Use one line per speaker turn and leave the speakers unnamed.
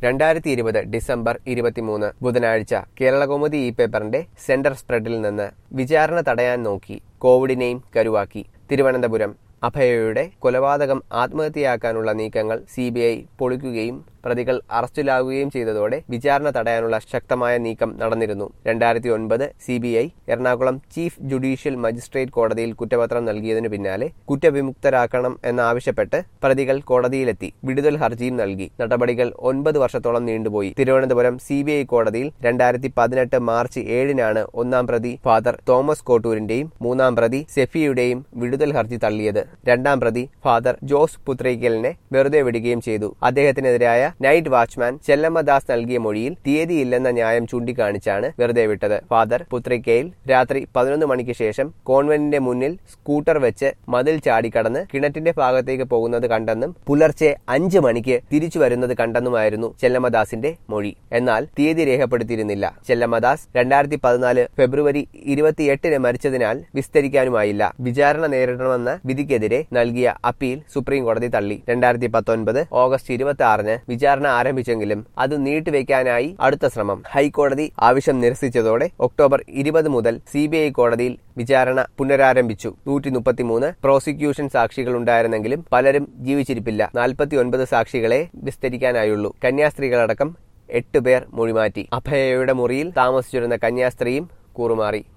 രണ്ടായിരത്തി ഇരുപത് ഡിസംബർ ഇരുപത്തിമൂന്ന് ബുധനാഴ്ച കേരളകൗമുദി ഈ പേപ്പറിന്റെ സെന്റർ സ്പ്രെഡിൽ നിന്ന് വിചാരണ തടയാൻ നോക്കി കോവിഡിനെയും കരുവാക്കി തിരുവനന്തപുരം അഭയയുടെ കൊലപാതകം ആത്മഹത്യയാക്കാനുള്ള നീക്കങ്ങൾ സി ബി ഐ പൊളിക്കുകയും പ്രതികൾ അറസ്റ്റിലാകുകയും ചെയ്തതോടെ വിചാരണ തടയാനുള്ള ശക്തമായ നീക്കം നടന്നിരുന്നു രണ്ടായിരത്തി ഒൻപത് C B I Ernakulam chief judicial magistrate കോടതിയിൽ കുറ്റപത്രം നൽകിയതിനു പിന്നാലെ കുറ്റവിമുക്തരാക്കണം എന്നാവശ്യപ്പെട്ട് പ്രതികൾ കോടതിയിലെത്തി വിടുതൽ ഹർജിയും നൽകി നടപടികൾ ഒൻപത് വർഷത്തോളം നീണ്ടുപോയി തിരുവനന്തപുരം സി ബി ഐ കോടതിയിൽ രണ്ടായിരത്തി പതിനെട്ട് മാർച്ച് ഏഴിനാണ് ഒന്നാം പ്രതി ഫാദർ തോമസ് കോട്ടൂരിന്റെയും മൂന്നാം പ്രതി സെഫിയുടെയും വിടുതൽ ഹർജി തള്ളിയത് രണ്ടാം പ്രതി ഫാദർ ജോസ് പുത്രയ്ക്കലിനെ വെറുതെ വിടുകയും ചെയ്തു അദ്ദേഹത്തിനെതിരായ നൈറ്റ് വാച്ച്മാൻ ചെല്ലമ്മദാസ് നൽകിയ മൊഴിയിൽ തീയതിയില്ലെന്ന ന്യായം ചൂണ്ടിക്കാണിച്ചാണ് വെറുതെ വിട്ടത് ഫാദർ പുത്രയ്ക്കയിൽ രാത്രി പതിനൊന്ന് മണിക്ക് ശേഷം കോൺവെന്റിന്റെ മുന്നിൽ സ്കൂട്ടർ വെച്ച് മതിൽ ചാടിക്കടന്ന് കിണറ്റിന്റെ ഭാഗത്തേക്ക് പോകുന്നത് കണ്ടെന്നും പുലർച്ചെ അഞ്ച് മണിക്ക് തിരിച്ചു വരുന്നത് കണ്ടെന്നുമായിരുന്നു ചെല്ലമ്മദാസിന്റെ മൊഴി എന്നാൽ തീയതി രേഖപ്പെടുത്തിയിരുന്നില്ല ചെല്ലമ്മദാസ് രണ്ടായിരത്തി പതിനാല് ഫെബ്രുവരി ഇരുപത്തിയെട്ടിന് മരിച്ചതിനാൽ വിസ്തരിക്കാനുമായില്ല വിചാരണ നേരിടണമെന്ന വിധിക്കെതിരെ നൽകിയ അപ്പീൽ സുപ്രീം കോടതി തള്ളി രണ്ടായിരത്തി പത്തൊൻപത് ഓഗസ്റ്റ് ഇരുപത്തി ആറിന് വിചാരണ ആരംഭിച്ചെങ്കിലും അത് നീട്ടിവെക്കാനായി അടുത്ത ശ്രമം ഹൈക്കോടതി ആവശ്യം നിരസിച്ചതോടെ ഒക്ടോബർ ഇരുപത് മുതൽ സി ബി ഐ കോടതിയിൽ വിചാരണ പുനരാരംഭിച്ചു നൂറ്റി മുപ്പത്തിമൂന്ന് പ്രോസിക്യൂഷൻ സാക്ഷികൾ ഉണ്ടായിരുന്നെങ്കിലും പലരും ജീവിച്ചിരിപ്പില്ല നാൽപ്പത്തി ഒൻപത് സാക്ഷികളെ വിസ്തരിക്കാനായുള്ളൂ കന്യാസ്ത്രീകളടക്കം എട്ടുപേർ മൊഴിമാറ്റി അഭയയുടെ മുറിയിൽ താമസിച്ചിരുന്ന കന്യാസ്ത്രീയും കൂറുമാറി